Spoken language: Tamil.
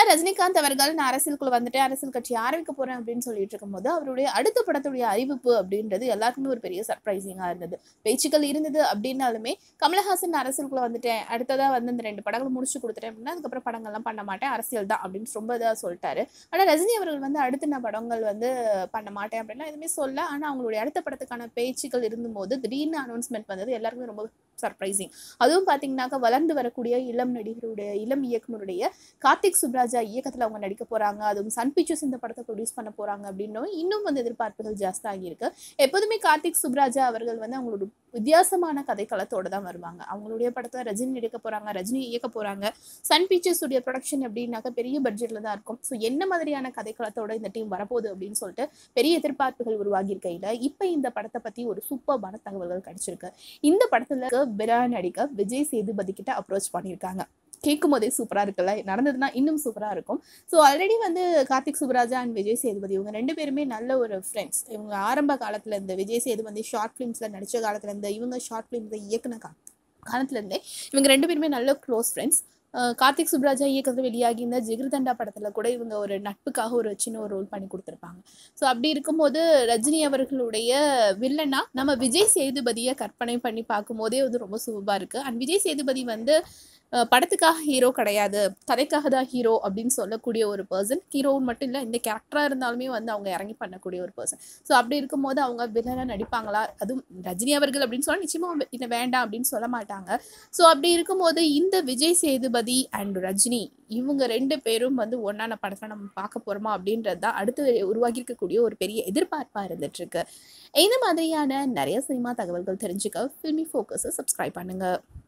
தல ரஜினிகாந்த் அவர்கள் நான் அரசியலுக்குள்ள வந்துட்டேன் அரசியல் கட்சி ஆரம்பிக்க போறேன் அப்படின்னு சொல்லிட்டு இருக்கும்போது அவருடைய அடுத்த படத்துடைய அறிவிப்பு அப்படின்றது எல்லாருக்குமே ஒரு பெரிய சர்ப்ரைசிங்கா இருந்தது பேச்சுக்கள் இருந்தது அப்படின்னாலுமே கமலஹாசன் அரசியலுக்குள்ள வந்துட்டேன் அடுத்ததா வந்து இந்த ரெண்டு படங்கள் முடிச்சு கொடுத்துட்டேன் அப்படின்னா அதுக்கப்புறம் படங்கள்லாம் பண்ண மாட்டேன் அரசியல் தான் அப்படின்னு ரொம்ப இதாக சொல்லிட்டாரு ஆனா ரஜினி அவர்கள் வந்து அடுத்த நான் படங்கள் வந்து பண்ண மாட்டேன் அப்படின்னா எதுவுமே சொல்ல ஆனா அவங்களுடைய அடுத்த படத்துக்கான பேச்சுக்கள் இருந்தபோது திடீர்னு அனௌன்ஸ்மெண்ட் வந்தது எல்லாருக்குமே ரொம்ப சர்ப்ரைசிங் அதுவும் பாத்தீங்கன்னாக்கா வளர்ந்து வரக்கூடிய இளம் நடிகருடைய இளம் இயக்குனருடைய கார்த்திக் சுப்ராஜா இயக்கத்துல அவங்க நடிக்க போறாங்க அதுவும் சன் பிக்சர்ஸ் இந்த படத்தை ப்ரொடியூஸ் பண்ண போறாங்க அப்படின்னும் இன்னும் வந்து எதிர்பார்ப்புகள் ஜாஸ்தியாகி இருக்கு எப்போதுமே கார்த்திக் சுப்ராஜா அவர்கள் வந்து அவங்களோட வித்தியாசமான கதைக்களத்தோட தான் வருவாங்க அவங்களுடைய படத்தை ரஜினி நடிக்க போறாங்க ரஜினி இயக்க போறாங்க சன் பிக்சர்ஸ் உடைய ப்ரொடக்ஷன் அப்படின்னாக்கா பெரிய பட்ஜெட்ல தான் இருக்கும் ஸோ என்ன மாதிரியான கதைக்களத்தோட இந்த டீம் வரப்போகுது அப்படின்னு சொல்லிட்டு பெரிய எதிர்பார்ப்புகள் உருவாகி இருக்கையில இப்போ இந்த படத்தை பத்தி ஒரு சூப்பர்பான தகவல்கள் கிடைச்சிருக்கு இந்த படத்துல விரா நடிக்க விஜய் சேதுபதி கிட்ட அப்ரோச் பண்ணியிருக்காங்க கேட்கும் போதே சூப்பராக இருக்குல்ல நடந்ததுன்னா இன்னும் சூப்பராக இருக்கும் ஸோ ஆல்ரெடி வந்து கார்த்திக் சுப்ராஜா அண்ட் விஜய் சேதுபதி இவங்க ரெண்டு பேருமே நல்ல ஒரு ஃப்ரெண்ட்ஸ் இவங்க ஆரம்ப காலத்துல இந்த விஜய் சேதுபதி ஷார்ட் ஃபிலிம்ஸில் நடித்த காலத்துல இருந்து இவங்க ஷார்ட் ஃபிலிம்ஸை இயக்குன கா காலத்துலேருந்தே இவங்க ரெண்டு பேருமே நல்ல க்ளோஸ் ஃப்ரெண்ட்ஸ் கார்த்திக் சுப்ராஜா இயக்கத்தில் வெளியாகி இந்த ஜிகிர்தண்டா படத்தில் கூட இவங்க ஒரு நட்புக்காக ஒரு சின்ன ஒரு ரோல் பண்ணி கொடுத்துருப்பாங்க ஸோ அப்படி இருக்கும்போது ரஜினி அவர்களுடைய வில்லனா நம்ம விஜய் சேதுபதியை கற்பனை பண்ணி பார்க்கும்போதே வந்து ரொம்ப சூப்பராக இருக்குது அண்ட் விஜய் சேதுபதி வந்து அஹ், படத்துக்காக ஹீரோ கிடையாது கதைக்காக தான் ஹீரோ அப்படின்னு சொல்லக்கூடிய ஒரு பர்சன் ஹீரோன்னு மட்டும் இல்லை இந்த கேரக்டராக இருந்தாலுமே வந்து அவங்க இறங்கி பண்ணக்கூடிய ஒரு பர்சன் ஸோ அப்படி இருக்கும்போது அவங்க வில்லனாக நடிப்பாங்களா அதுவும் ரஜினி அவர்கள் அப்படின்னு சொன்னால் நிச்சயமாக இதை வேண்டாம் அப்படின்னு சொல்ல மாட்டாங்க ஸோ அப்படி இருக்கும்போது இந்த விஜய் சேதுபதி அண்ட் ரஜினி இவங்க ரெண்டு பேரும் வந்து ஒன்றான படத்தை நம்ம பார்க்க போகிறோமா அப்படின்றது தான் அடுத்து உருவாகி இருக்கக்கூடிய ஒரு பெரிய எதிர்பார்ப்பாக இருந்துட்டுருக்கு இந்த மாதிரியான நிறைய சினிமா தகவல்கள் தெரிஞ்சுக்க ஃபில்மி ஃபோக்கஸை சப்ஸ்கிரைப் பண்ணுங்கள்